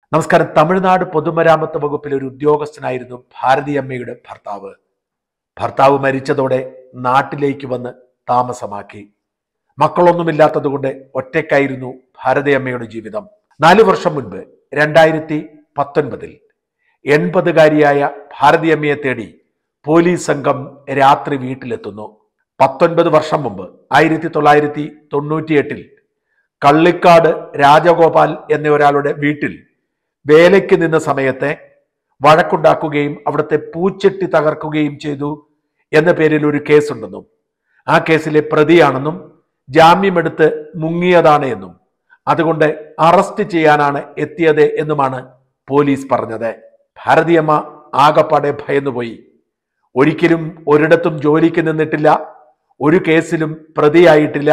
നമസ്കാരം തമിഴ്നാട് പൊതുമരാമത്ത് വകുപ്പിലെ ഒരു ഉദ്യോഗസ്ഥനായിരുന്നു ഭാരതിയമ്മയുടെ ഭർത്താവ് ഭർത്താവ് മരിച്ചതോടെ നാട്ടിലേക്ക് വന്ന് താമസമാക്കി മക്കളൊന്നുമില്ലാത്തതുകൊണ്ട് ഒറ്റയ്ക്കായിരുന്നു ഭാരതിയമ്മയുടെ ജീവിതം നാലു വർഷം മുൻപ് രണ്ടായിരത്തി പത്തൊൻപതിൽ എൺപതുകാരിയായ ഭാരതിയമ്മയെ തേടി പോലീസ് സംഘം രാത്രി വീട്ടിലെത്തുന്നു പത്തൊൻപത് വർഷം മുമ്പ് ആയിരത്തി തൊള്ളായിരത്തി തൊണ്ണൂറ്റിയെട്ടിൽ കള്ളിക്കാട് രാജഗോപാൽ എന്ന ഒരാളുടെ വീട്ടിൽ വേലയ്ക്ക് നിന്ന സമയത്തെ വഴക്കുണ്ടാക്കുകയും അവിടുത്തെ പൂച്ചെട്ടി തകർക്കുകയും ചെയ്തു എന്ന പേരിൽ ഒരു കേസുണ്ടെന്നും ആ കേസിലെ പ്രതിയാണെന്നും ജാമ്യമെടുത്ത് മുങ്ങിയതാണ് എന്നും അതുകൊണ്ട് അറസ്റ്റ് ചെയ്യാനാണ് എത്തിയത് എന്നുമാണ് പോലീസ് പറഞ്ഞത് ഭാരതിയമ്മ ആകപ്പാടെ ഭയന്നുപോയി ഒരിക്കലും ഒരിടത്തും ജോലിക്ക് നിന്നിട്ടില്ല ഒരു കേസിലും പ്രതിയായിട്ടില്ല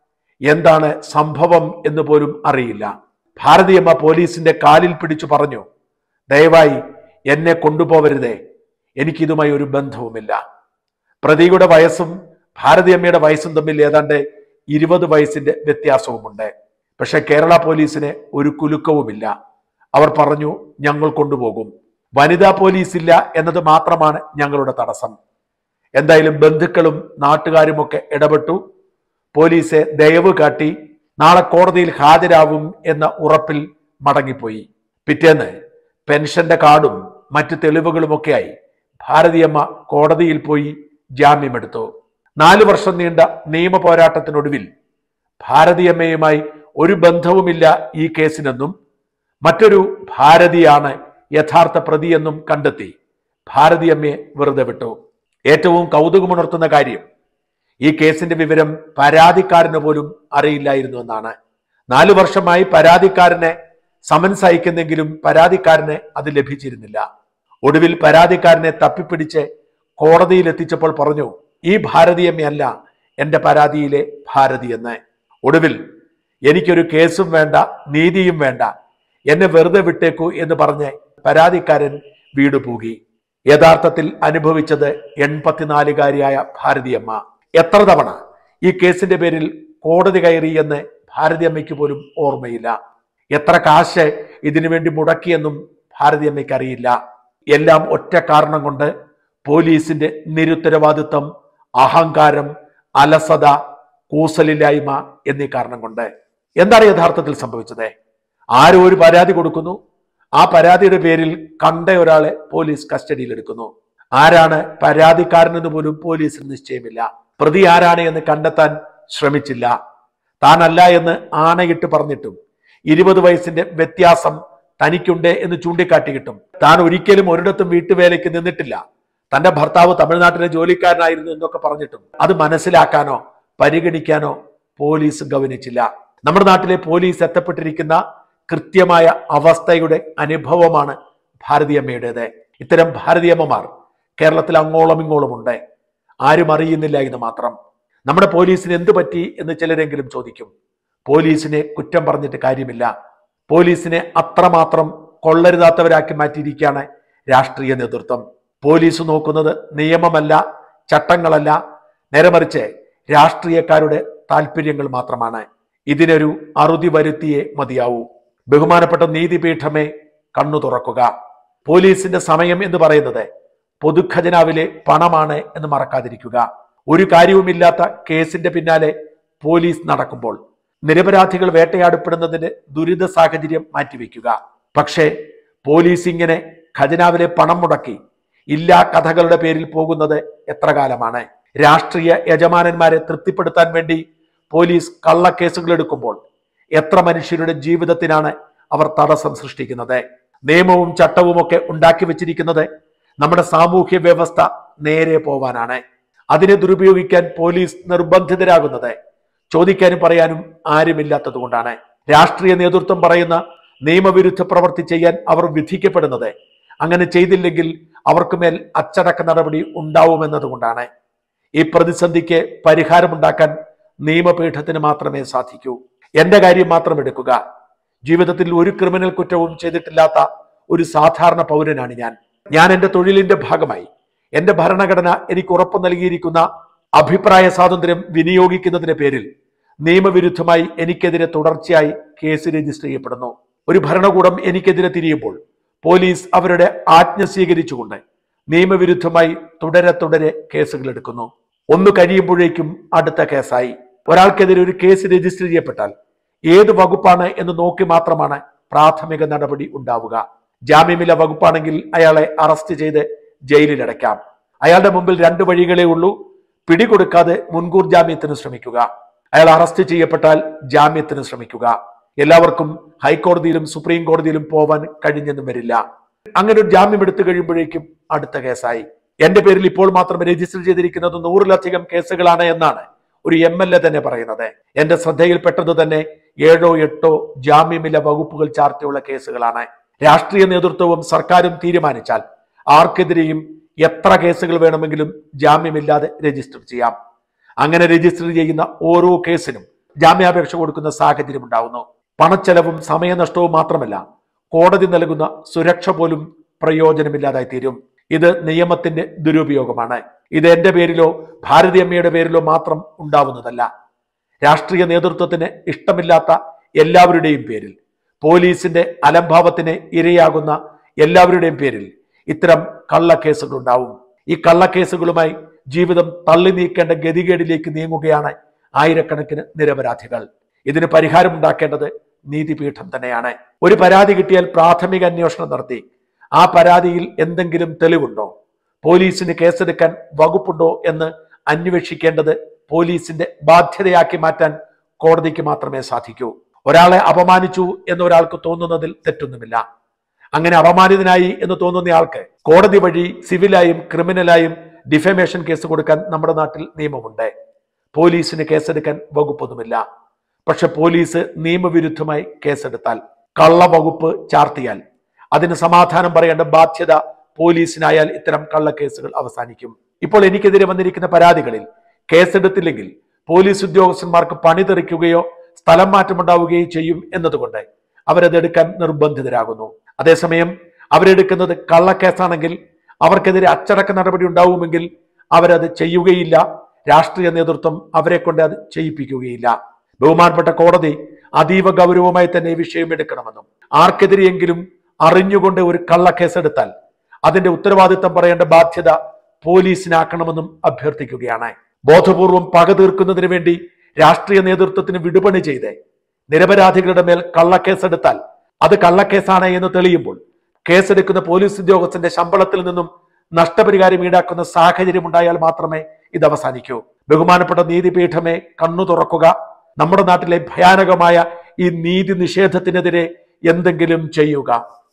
എന്താണ് സംഭവം എന്ന് പോലും അറിയില്ല ഭാരതിയമ്മ പോലീസിന്റെ കാലിൽ പിടിച്ചു പറഞ്ഞു ദയവായി എന്നെ കൊണ്ടുപോവരുതേ എനിക്കിതുമായി ഒരു ബന്ധവുമില്ല പ്രതിയുടെ വയസ്സും ഭാരതിയമ്മയുടെ വയസ്സും തമ്മിൽ ഏതാണ്ട് ഇരുപത് വയസ്സിന്റെ വ്യത്യാസവുമുണ്ട് പക്ഷെ കേരള പോലീസിന് ഒരു കുലുക്കവുമില്ല അവർ പറഞ്ഞു ഞങ്ങൾ കൊണ്ടുപോകും വനിതാ പോലീസ് ഇല്ല എന്നത് മാത്രമാണ് ഞങ്ങളുടെ തടസ്സം എന്തായാലും ബന്ധുക്കളും നാട്ടുകാരുമൊക്കെ ഇടപെട്ടു പോലീസ് ദയവ് കാട്ടി നാളെ കോടതിയിൽ ഹാജരാവും എന്ന ഉറപ്പിൽ മടങ്ങിപ്പോയി പിറ്റേന്ന് പെൻഷന്റെ കാർഡും മറ്റു തെളിവുകളുമൊക്കെയായി ഭാരതിയമ്മ കോടതിയിൽ പോയി ജാമ്യമെടുത്തു നാലു വർഷം നീണ്ട നിയമ പോരാട്ടത്തിനൊടുവിൽ ഭാരതിയമ്മയുമായി ഒരു ബന്ധവുമില്ല ഈ കേസിനെന്നും മറ്റൊരു ഭാരതിയാണ് യഥാർത്ഥ പ്രതിയെന്നും കണ്ടെത്തി ഭാരതിയമ്മയെ വെറുതെ വിട്ടു ഏറ്റവും കൗതുകമുണർത്തുന്ന കാര്യം ഈ കേസിന്റെ വിവരം പരാതിക്കാരന് പോലും അറിയില്ലായിരുന്നു എന്നാണ് നാലു വർഷമായി പരാതിക്കാരനെ സമൻസ് അയക്കുന്നെങ്കിലും പരാതിക്കാരന് അത് ലഭിച്ചിരുന്നില്ല ഒടുവിൽ പരാതിക്കാരനെ തപ്പിപ്പിടിച്ച് കോടതിയിൽ എത്തിച്ചപ്പോൾ പറഞ്ഞു ഈ ഭാരതീയമ്മയല്ല എന്റെ പരാതിയിലെ ഭാരതി എന്ന് ഒടുവിൽ എനിക്കൊരു കേസും വേണ്ട നീതിയും വേണ്ട എന്നെ വെറുതെ വിട്ടേക്കൂ എന്ന് പറഞ്ഞ് പരാതിക്കാരൻ വീട് പൂകി യഥാർത്ഥത്തിൽ അനുഭവിച്ചത് എൺപത്തിനാലുകാരിയായ ഭാരതിയമ്മ എത്ര തവണ ഈ കേസിന്റെ പേരിൽ കോടതി കയറി എന്ന് ഭാരതിയമ്മയ്ക്ക് പോലും ഓർമ്മയില്ല എത്ര കാശ് ഇതിനു വേണ്ടി മുടക്കിയെന്നും ഭാരതിയമ്മയ്ക്ക് അറിയില്ല എല്ലാം ഒറ്റ കാരണം കൊണ്ട് പോലീസിന്റെ നിരുത്തരവാദിത്വം അഹങ്കാരം അലസത കൂസലില്ലായ്മ എന്നീ കാരണം കൊണ്ട് എന്താണ് യഥാർത്ഥത്തിൽ സംഭവിച്ചത് ആരോ ഒരു പരാതി കൊടുക്കുന്നു ആ പരാതിയുടെ പേരിൽ കണ്ട ഒരാളെ പോലീസ് കസ്റ്റഡിയിൽ എടുക്കുന്നു ആരാണ് പരാതിക്കാരനെന്ന് പോലും പോലീസിന് നിശ്ചയമില്ല പ്രതി ആരാണ് എന്ന് കണ്ടെത്താൻ ശ്രമിച്ചില്ല താനല്ല എന്ന് ആണയിട്ട് പറഞ്ഞിട്ടും ഇരുപത് വയസ്സിന്റെ വ്യത്യാസം തനിക്കുണ്ട് എന്ന് ചൂണ്ടിക്കാട്ടിയിട്ടും താൻ ഒരിക്കലും ഒരിടത്തും വീട്ടുവേലയ്ക്ക് നിന്നിട്ടില്ല തന്റെ ഭർത്താവ് തമിഴ്നാട്ടിലെ ജോലിക്കാരനായിരുന്നു എന്നൊക്കെ പറഞ്ഞിട്ടും അത് മനസ്സിലാക്കാനോ പരിഗണിക്കാനോ പോലീസ് ഗവനിച്ചില്ല നമ്മുടെ നാട്ടിലെ പോലീസ് എത്തപ്പെട്ടിരിക്കുന്ന കൃത്യമായ അവസ്ഥയുടെ അനുഭവമാണ് ഭാരതീയമ്മയുടേത് ഇത്തരം ഭാരതീയമ്മമാർ കേരളത്തിൽ അങ്ങോളം ഇങ്ങോളം ഉണ്ട് ആരും അറിയുന്നില്ല എന്ന് മാത്രം നമ്മുടെ പോലീസിന് എന്ത് പറ്റി എന്ന് ചിലരെങ്കിലും ചോദിക്കും പോലീസിനെ കുറ്റം പറഞ്ഞിട്ട് കാര്യമില്ല പോലീസിനെ അത്രമാത്രം കൊള്ളരുതാത്തവരാക്കി മാറ്റിയിരിക്കുകയാണ് രാഷ്ട്രീയ നേതൃത്വം പോലീസ് നോക്കുന്നത് നിയമമല്ല ചട്ടങ്ങളല്ല നേരെ മറിച്ച് രാഷ്ട്രീയക്കാരുടെ താല്പര്യങ്ങൾ മാത്രമാണ് ഇതിനൊരു അറുതി വരുത്തിയേ മതിയാവൂ ബഹുമാനപ്പെട്ട നീതിപീഠമേ കണ്ണു തുറക്കുക പോലീസിന്റെ സമയം എന്ന് പറയുന്നത് പൊതുഖജനാവിലെ പണമാണ് എന്ന് മറക്കാതിരിക്കുക ഒരു കാര്യവുമില്ലാത്ത കേസിന്റെ പിന്നാലെ പോലീസ് നടക്കുമ്പോൾ നിരപരാധികൾ വേട്ടയാടപ്പെടുന്നതിന് ദുരിത സാഹചര്യം മാറ്റിവെക്കുക പക്ഷേ പോലീസ് ഇങ്ങനെ ഖജനാവിലെ പണം മുടക്കി ഇല്ലാ കഥകളുടെ പേരിൽ പോകുന്നത് എത്ര കാലമാണ് രാഷ്ട്രീയ യജമാനന്മാരെ തൃപ്തിപ്പെടുത്താൻ വേണ്ടി പോലീസ് കള്ളക്കേസുകൾ എടുക്കുമ്പോൾ എത്ര മനുഷ്യരുടെ ജീവിതത്തിനാണ് അവർ തടസ്സം സൃഷ്ടിക്കുന്നത് നിയമവും ചട്ടവും ഒക്കെ ഉണ്ടാക്കി വെച്ചിരിക്കുന്നത് നമ്മുടെ സാമൂഹ്യ വ്യവസ്ഥ നേരെ പോവാനാണ് അതിനെ ദുരുപയോഗിക്കാൻ പോലീസ് നിർബന്ധിതരാകുന്നത് ചോദിക്കാനും പറയാനും ആരുമില്ലാത്തത് കൊണ്ടാണ് രാഷ്ട്രീയ നേതൃത്വം പറയുന്ന നിയമവിരുദ്ധ പ്രവൃത്തി ചെയ്യാൻ അവർ വിധിക്കപ്പെടുന്നത് അങ്ങനെ ചെയ്തില്ലെങ്കിൽ അവർക്ക് മേൽ അച്ചടക്ക നടപടി ഉണ്ടാവുമെന്നതുകൊണ്ടാണ് ഈ പ്രതിസന്ധിക്ക് പരിഹാരമുണ്ടാക്കാൻ നിയമപീഠത്തിന് മാത്രമേ സാധിക്കൂ എന്റെ കാര്യം മാത്രം എടുക്കുക ജീവിതത്തിൽ ഒരു ക്രിമിനൽ കുറ്റവും ചെയ്തിട്ടില്ലാത്ത ഒരു സാധാരണ പൗരനാണ് ഞാൻ ഞാൻ എന്റെ തൊഴിലിന്റെ ഭാഗമായി എന്റെ ഭരണഘടന എനിക്ക് ഉറപ്പു നൽകിയിരിക്കുന്ന അഭിപ്രായ സ്വാതന്ത്ര്യം വിനിയോഗിക്കുന്നതിന്റെ പേരിൽ നിയമവിരുദ്ധമായി എനിക്കെതിരെ തുടർച്ചയായി കേസ് രജിസ്റ്റർ ചെയ്യപ്പെടുന്നു ഒരു ഭരണകൂടം എനിക്കെതിരെ തിരിയുമ്പോൾ പോലീസ് അവരുടെ ആജ്ഞ സ്വീകരിച്ചുകൊണ്ട് നിയമവിരുദ്ധമായി തുടരെ തുടരെ കേസുകൾ എടുക്കുന്നു ഒന്ന് കഴിയുമ്പോഴേക്കും അടുത്ത കേസായി ഒരാൾക്കെതിരെ ഒരു കേസ് രജിസ്റ്റർ ചെയ്യപ്പെട്ടാൽ ഏത് വകുപ്പാണ് എന്ന് നോക്കി മാത്രമാണ് പ്രാഥമിക നടപടി ഉണ്ടാവുക ജാമ്യമില്ല വകുപ്പാണെങ്കിൽ അയാളെ അറസ്റ്റ് ചെയ്ത് ജയിലിലടയ്ക്കാം അയാളുടെ മുമ്പിൽ രണ്ട് വഴികളേ ഉള്ളൂ പിടികൊടുക്കാതെ മുൻകൂർ ജാമ്യത്തിന് ശ്രമിക്കുക അയാൾ അറസ്റ്റ് ചെയ്യപ്പെട്ടാൽ ജാമ്യത്തിന് ശ്രമിക്കുക എല്ലാവർക്കും ഹൈക്കോടതിയിലും സുപ്രീം കോടതിയിലും പോവാൻ കഴിഞ്ഞെന്നും വരില്ല അങ്ങനെ ഒരു ജാമ്യം എടുത്തു കഴിയുമ്പോഴേക്കും അടുത്ത കേസായി എന്റെ പേരിൽ ഇപ്പോൾ മാത്രം രജിസ്റ്റർ ചെയ്തിരിക്കുന്നത് നൂറിലധികം കേസുകളാണ് എന്നാണ് ഒരു എം എൽ എ തന്നെ പറയുന്നത് എന്റെ ശ്രദ്ധയിൽപ്പെട്ടത് തന്നെ ഏഴോ എട്ടോ ജാമ്യമില്ല വകുപ്പുകൾ ചാർത്തിയുള്ള കേസുകളാണ് രാഷ്ട്രീയ നേതൃത്വവും സർക്കാരും തീരുമാനിച്ചാൽ ആർക്കെതിരെയും എത്ര കേസുകൾ വേണമെങ്കിലും ജാമ്യമില്ലാതെ രജിസ്റ്റർ ചെയ്യാം അങ്ങനെ രജിസ്റ്റർ ചെയ്യുന്ന ഓരോ കേസിനും ജാമ്യാപേക്ഷ കൊടുക്കുന്ന സാഹചര്യം ഉണ്ടാവുന്നു പണച്ചെലവും സമയനഷ്ടവും മാത്രമല്ല കോടതി നൽകുന്ന സുരക്ഷ പോലും പ്രയോജനമില്ലാതായി തീരും ഇത് നിയമത്തിന്റെ ദുരുപയോഗമാണ് ഇത് എന്റെ പേരിലോ ഭാരതിയമ്മയുടെ പേരിലോ മാത്രം ഉണ്ടാവുന്നതല്ല രാഷ്ട്രീയ നേതൃത്വത്തിന് ഇഷ്ടമില്ലാത്ത എല്ലാവരുടെയും പേരിൽ പോലീസിന്റെ അലംഭാവത്തിന് ഇരയാകുന്ന എല്ലാവരുടെയും പേരിൽ ഇത്തരം കള്ളക്കേസുകൾ ഉണ്ടാവും ഈ കള്ളക്കേസുകളുമായി ജീവിതം തള്ളി നീക്കേണ്ട ഗതികേടിലേക്ക് നീങ്ങുകയാണ് ആയിരക്കണക്കിന് നിരപരാധികൾ ഇതിന് പരിഹാരം ഉണ്ടാക്കേണ്ടത് നീതിപീഠം തന്നെയാണ് ഒരു പരാതി കിട്ടിയാൽ പ്രാഥമിക അന്വേഷണം നടത്തി ആ പരാതിയിൽ എന്തെങ്കിലും തെളിവുണ്ടോ പോലീസിന് കേസെടുക്കാൻ വകുപ്പുണ്ടോ എന്ന് അന്വേഷിക്കേണ്ടത് പോലീസിന്റെ ബാധ്യതയാക്കി മാറ്റാൻ കോടതിക്ക് മാത്രമേ സാധിക്കൂ ഒരാളെ അപമാനിച്ചു എന്ന് ഒരാൾക്ക് തോന്നുന്നതിൽ തെറ്റൊന്നുമില്ല അങ്ങനെ അപമാനിതനായി എന്ന് തോന്നുന്നയാൾക്ക് കോടതി വഴി സിവിലായും ക്രിമിനലായും ഡിഫമേഷൻ കേസ് കൊടുക്കാൻ നമ്മുടെ നാട്ടിൽ നിയമമുണ്ട് പോലീസിന് കേസെടുക്കാൻ വകുപ്പൊന്നുമില്ല പക്ഷെ പോലീസ് നിയമവിരുദ്ധമായി കേസെടുത്താൽ കള്ളവകുപ്പ് ചാർത്തിയാൽ അതിന് സമാധാനം പറയേണ്ട ബാധ്യത പോലീസിനായാൽ ഇത്തരം കള്ളക്കേസുകൾ അവസാനിക്കും ഇപ്പോൾ എനിക്കെതിരെ വന്നിരിക്കുന്ന പരാതികളിൽ കേസെടുത്തില്ലെങ്കിൽ പോലീസ് ഉദ്യോഗസ്ഥന്മാർക്ക് പണി തെറിക്കുകയോ സ്ഥലം മാറ്റമുണ്ടാവുകയോ ചെയ്യും എന്നതുകൊണ്ട് അവരത് എടുക്കാൻ നിർബന്ധിതരാകുന്നു അതേസമയം അവരെടുക്കുന്നത് കള്ളക്കേസാണെങ്കിൽ അവർക്കെതിരെ അച്ചടക്ക നടപടി ഉണ്ടാവുമെങ്കിൽ അവരത് ചെയ്യുകയില്ല രാഷ്ട്രീയ നേതൃത്വം അവരെ കൊണ്ട് അത് ചെയ്യിപ്പിക്കുകയില്ല ബഹുമാനപ്പെട്ട കോടതി അതീവ ഗൗരവമായി തന്നെ ഈ വിഷയം എടുക്കണമെന്നും ആർക്കെതിരെയെങ്കിലും അറിഞ്ഞുകൊണ്ട് ഒരു കള്ളക്കേസ് എടുത്താൽ അതിന്റെ ഉത്തരവാദിത്തം പറയേണ്ട ബാധ്യത പോലീസിനാക്കണമെന്നും അഭ്യർത്ഥിക്കുകയാണ് ബോധപൂർവം പക തീർക്കുന്നതിന് വേണ്ടി രാഷ്ട്രീയ നേതൃത്വത്തിന് വിടുപണി ചെയ്ത് നിരപരാധികളുടെ മേൽ കള്ളക്കേസെടുത്താൽ അത് കള്ളക്കേസാണ് എന്ന് തെളിയുമ്പോൾ കേസെടുക്കുന്ന പോലീസ് ഉദ്യോഗസ്ഥന്റെ ശമ്പളത്തിൽ നിന്നും നഷ്ടപരിഹാരം ഈടാക്കുന്ന സാഹചര്യം ഉണ്ടായാൽ മാത്രമേ ഇത് അവസാനിക്കൂ ബഹുമാനപ്പെട്ട നീതിപീഠമേ കണ്ണു തുറക്കുക നമ്മുടെ നാട്ടിലെ ഭയാനകമായ ഈ നീതി നിഷേധത്തിനെതിരെ എന്തെങ്കിലും ചെയ്യുക